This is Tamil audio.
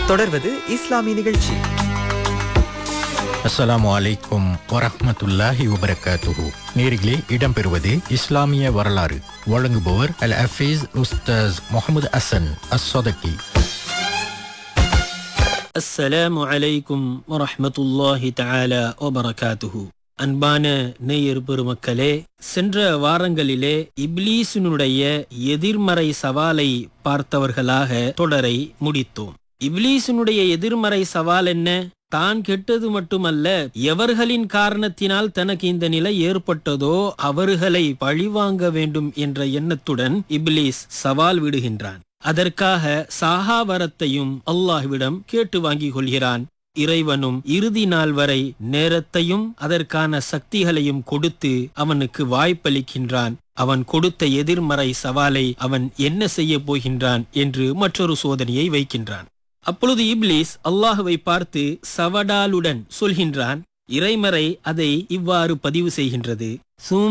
தொடர்வது இஸ்லாமிய நிகழ்ச்சி அஸ்ஸலாமு அலைக்கும் வரஹ்மத்துல்லாஹி வபரகாத்துஹு நேர்களே இடம்பெறுவது இஸ்லாமிய வரலாறு வழங்குபவர் அல் ஹஃபீஸ் உஸ்தாஸ் முகமது அசன் அஸ் சொதக்கி அஸ்ஸலாமு அலைக்கும் வரஹ்மத்துல்லாஹி தஆலா வபரகாத்துஹு அன்பான நேயர் பெருமக்களே சென்ற வாரங்களிலே இப்லீஸினுடைய எதிர்மறை சவாலை பார்த்தவர்களாக தொடரை முடித்தோம் இப்லீஸினுடைய எதிர்மறை சவால் என்ன தான் கெட்டது மட்டுமல்ல எவர்களின் காரணத்தினால் தனக்கு இந்த நிலை ஏற்பட்டதோ அவர்களை பழிவாங்க வேண்டும் என்ற எண்ணத்துடன் இப்லீஸ் சவால் விடுகின்றான் அதற்காக சாகாவரத்தையும் அல்லாஹ்விடம் கேட்டு வாங்கிக் கொள்கிறான் இறைவனும் இறுதி நாள் வரை நேரத்தையும் அதற்கான சக்திகளையும் கொடுத்து அவனுக்கு வாய்ப்பளிக்கின்றான் அவன் கொடுத்த எதிர்மறை சவாலை அவன் என்ன செய்ய போகின்றான் என்று மற்றொரு சோதனையை வைக்கின்றான் அப்பொழுது இப்லீஸ் அல்லாஹுவை பார்த்து சவடாலுடன் சொல்கின்றான் இறைமறை அதை இவ்வாறு பதிவு செய்கின்றது